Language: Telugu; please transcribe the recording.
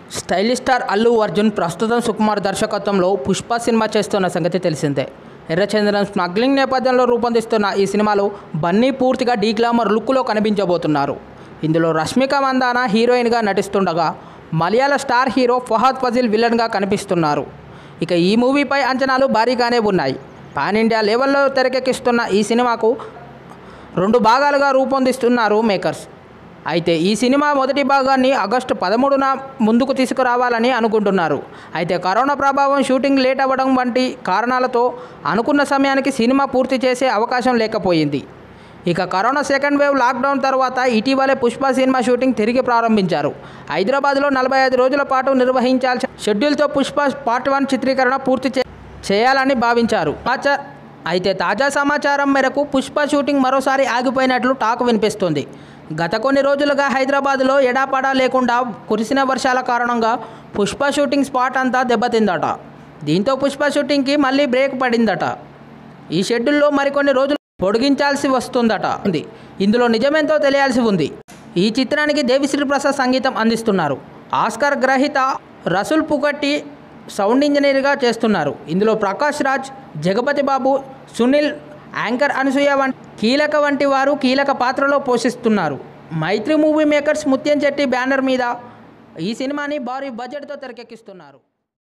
స్టైలిష్ స్టార్ అల్లు అర్జున్ ప్రస్తుతం సుకుమార్ దర్శకత్వంలో పుష్ప సినిమా చేస్తున్న సంగతి తెలిసిందే ఎర్రచంద్రన్ స్మగ్లింగ్ నేపథ్యంలో రూపొందిస్తున్న ఈ సినిమాలో బన్నీ పూర్తిగా డీ గ్లామర్ లుక్లో కనిపించబోతున్నారు ఇందులో రష్మిక మందాన హీరోయిన్గా నటిస్తుండగా మలయాళ స్టార్ హీరో ఫహద్ ఫజిల్ విలన్గా కనిపిస్తున్నారు ఇక ఈ మూవీపై అంచనాలు భారీగానే ఉన్నాయి పాన్ ఇండియా లెవెల్లో తెరకెక్కిస్తున్న ఈ సినిమాకు రెండు భాగాలుగా రూపొందిస్తున్నారు మేకర్స్ అయితే ఈ సినిమా మొదటి భాగాన్ని ఆగస్టు పదమూడున ముందుకు తీసుకురావాలని అనుకుంటున్నారు అయితే కరోనా ప్రభావం షూటింగ్ లేట్ అవ్వడం వంటి కారణాలతో అనుకున్న సమయానికి సినిమా పూర్తి చేసే అవకాశం లేకపోయింది ఇక కరోనా సెకండ్ వేవ్ లాక్డౌన్ తర్వాత ఇటీవలే పుష్ప సినిమా షూటింగ్ తిరిగి ప్రారంభించారు హైదరాబాద్లో నలభై ఐదు రోజుల పాటు నిర్వహించాల్సిన షెడ్యూల్తో పుష్ప పార్ట్ వన్ చిత్రీకరణ పూర్తి చే చేయాలని భావించారు సమాచార అయితే తాజా సమాచారం మేరకు పుష్ప షూటింగ్ మరోసారి ఆగిపోయినట్లు టాక్ వినిపిస్తుంది గత కొన్ని రోజులుగా హైదరాబాద్లో ఎడాపడా లేకుండా కురిసిన వర్షాల కారణంగా పుష్ప షూటింగ్ స్పాట్ అంతా దెబ్బతిందట దీంతో పుష్ప షూటింగ్కి మళ్ళీ బ్రేక్ పడిందట ఈ షెడ్యూల్లో మరికొన్ని రోజులు పొడిగించాల్సి వస్తుందట ఉంది ఇందులో నిజమేంతో తెలియాల్సి ఉంది ఈ చిత్రానికి దేవిశ్రీ ప్రసాద్ సంగీతం అందిస్తున్నారు ఆస్కార్ గ్రహీత రసూల్ పుకట్టి సౌండ్ ఇంజనీర్గా చేస్తున్నారు ఇందులో ప్రకాష్ రాజ్ జగపతి బాబు సునీల్ యాంకర్ అనసూయ వంటి కీలక వంటి వారు కీలక పాత్రలో పోషిస్తున్నారు మైత్రి మూవీ మేకర్స్ ముత్యం చెట్టి బ్యానర్ మీద ఈ సినిమాని భారీ బడ్జెట్తో తెరకెక్కిస్తున్నారు